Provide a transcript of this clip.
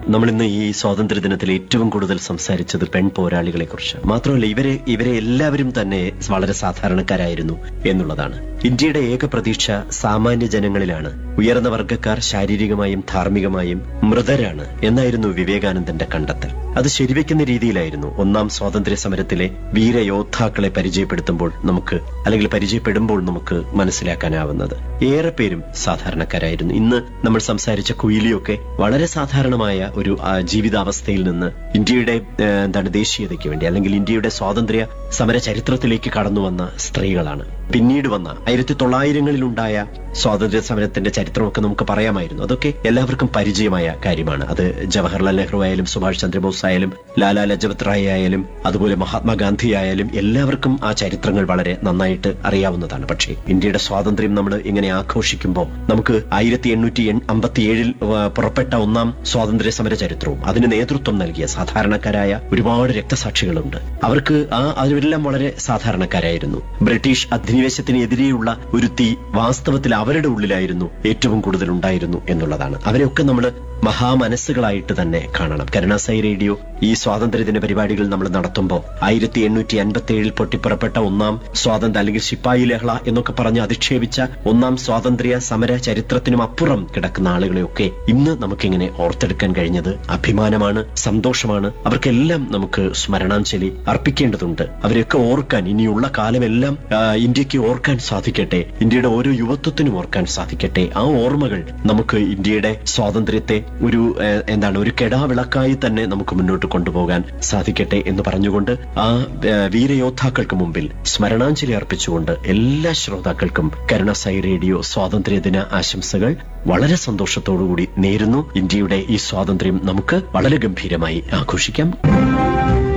നമ്മൾ ഇന്ന് ഈ സ്വാതന്ത്ര്യ ദിനത്തിൽ ഏറ്റവും കൂടുതൽ സംസാരിച്ചത് പെൺ പോരാളികളെ കുറിച്ച് മാത്രമല്ല ഇവരെ ഇവരെ എല്ലാവരും തന്നെ വളരെ സാധാരണക്കാരായിരുന്നു എന്നുള്ളതാണ് ഇന്ത്യയുടെ ഏക പ്രതീക്ഷ സാമാന്യ ജനങ്ങളിലാണ് ഉയർന്ന വർഗ്ഗക്കാർ ശാരീരികമായും ധാർമ്മികമായും മൃതരാണ് എന്നായിരുന്നു വിവേകാനന്ദന്റെ കണ്ടെത്തൽ അത് ശരിവെക്കുന്ന രീതിയിലായിരുന്നു ഒന്നാം സ്വാതന്ത്ര്യ സമരത്തിലെ വീരയോദ്ധാക്കളെ പരിചയപ്പെടുത്തുമ്പോൾ നമുക്ക് അല്ലെങ്കിൽ പരിചയപ്പെടുമ്പോൾ നമുക്ക് മനസ്സിലാക്കാനാവുന്നത് ഏറെ പേരും സാധാരണക്കാരായിരുന്നു ഇന്ന് നമ്മൾ സംസാരിച്ച കുയിലിയൊക്കെ വളരെ സാധാരണമായ ഒരു ആ, ജീവിതാവസ്ഥയിൽ നിന്ന് ഇന്ത്യയുടെ ഏ, എന്താണ് ദേശീയതയ്ക്ക് വേണ്ടി അല്ലെങ്കിൽ ഇന്ത്യയുടെ സ്വാതന്ത്ര്യ സമര ചരിത്രത്തിലേക്ക് കടന്നു വന്ന സ്ത്രീകളാണ് പിന്നീട് വന്ന ആയിരത്തി തൊള്ളായിരങ്ങളിലുണ്ടായ സ്വാതന്ത്ര്യ സമരത്തിന്റെ ചരിത്രമൊക്കെ നമുക്ക് പറയാമായിരുന്നു അതൊക്കെ എല്ലാവർക്കും പരിചയമായ കാര്യമാണ് അത് ജവഹർലാൽ നെഹ്റു ആയാലും സുഭാഷ് ചന്ദ്രബോസ് ആയാലും ലാലാ ലജപത് റായ് ആയാലും അതുപോലെ മഹാത്മാഗാന്ധി ആയാലും എല്ലാവർക്കും ആ ചരിത്രങ്ങൾ വളരെ നന്നായിട്ട് അറിയാവുന്നതാണ് പക്ഷേ ഇന്ത്യയുടെ സ്വാതന്ത്ര്യം നമ്മൾ ഇങ്ങനെ ആഘോഷിക്കുമ്പോൾ നമുക്ക് ആയിരത്തി എണ്ണൂറ്റി അമ്പത്തിയേഴിൽ പുറപ്പെട്ട ഒന്നാം സ്വാതന്ത്ര്യ സമര ചരിത്രവും അതിന് നേതൃത്വം നൽകിയ സാധാരണക്കാരായ ഒരുപാട് രക്തസാക്ഷികളുണ്ട് അവർക്ക് ആ അവരെല്ലാം വളരെ സാധാരണക്കാരായിരുന്നു ബ്രിട്ടീഷ് അധിനിവേശത്തിനെതിരെയുള്ള ഒരു തീ വാസ്തവത്തിൽ അവരുടെ ഉള്ളിലായിരുന്നു ഏറ്റവും കൂടുതൽ ഉണ്ടായിരുന്നു എന്നുള്ളതാണ് അവരെയൊക്കെ നമ്മൾ മഹാമനസ്സുകളായിട്ട് തന്നെ കാണണം കരുണാസായി റേഡിയോ ഈ സ്വാതന്ത്ര്യദിന പരിപാടികൾ നമ്മൾ നടത്തുമ്പോൾ ആയിരത്തി എണ്ണൂറ്റി അൻപത്തി ഏഴിൽ പൊട്ടിപ്പുറപ്പെട്ട ഒന്നാം സ്വാതന്ത്ര്യ അല്ലെങ്കിൽ ശിപ്പായി ലഹള എന്നൊക്കെ പറഞ്ഞ് അധിക്ഷേപിച്ച ഒന്നാം സ്വാതന്ത്ര്യ സമര ചരിത്രത്തിനും അപ്പുറം കിടക്കുന്ന ആളുകളെയൊക്കെ ഇന്ന് നമുക്കിങ്ങനെ ഓർത്തെടുക്കാൻ കഴിഞ്ഞത് അഭിമാനമാണ് സന്തോഷമാണ് അവർക്കെല്ലാം നമുക്ക് സ്മരണാഞ്ജലി അർപ്പിക്കേണ്ടതുണ്ട് അവരെയൊക്കെ ഓർക്കാൻ ഇനിയുള്ള കാലമെല്ലാം ആ, ഇന്ത്യക്ക് ഓർക്കാൻ സാധിക്കട്ടെ ഇന്ത്യയുടെ ഓരോ യുവത്വത്തിനും ഓർക്കാൻ സാധിക്കട്ടെ ആ ഓർമ്മകൾ നമുക്ക് ഇന്ത്യയുടെ സ്വാതന്ത്ര്യത്തെ ഒരു ആ, എന്താണ് ഒരു കെടാവിളക്കായി തന്നെ നമുക്ക് മുന്നോട്ട് കൊണ്ടുപോകാൻ സാധിക്കട്ടെ എന്ന് പറഞ്ഞുകൊണ്ട് ആ ആ, വീരയോദ്ധാക്കൾക്ക് മുമ്പിൽ സ്മരണാഞ്ജലി അർപ്പിച്ചുകൊണ്ട് എല്ലാ ശ്രോതാക്കൾക്കും കരുണസായി റേഡിയോ സ്വാതന്ത്ര്യദിന ആശംസകൾ വളരെ സന്തോഷത്തോടുകൂടി നേരുന്നു ഇന്ത്യയുടെ ഈ സ്വാതന്ത്ര്യം നമുക്ക് വളരെ ഗംഭീരമായി ആഘോഷിക്കാം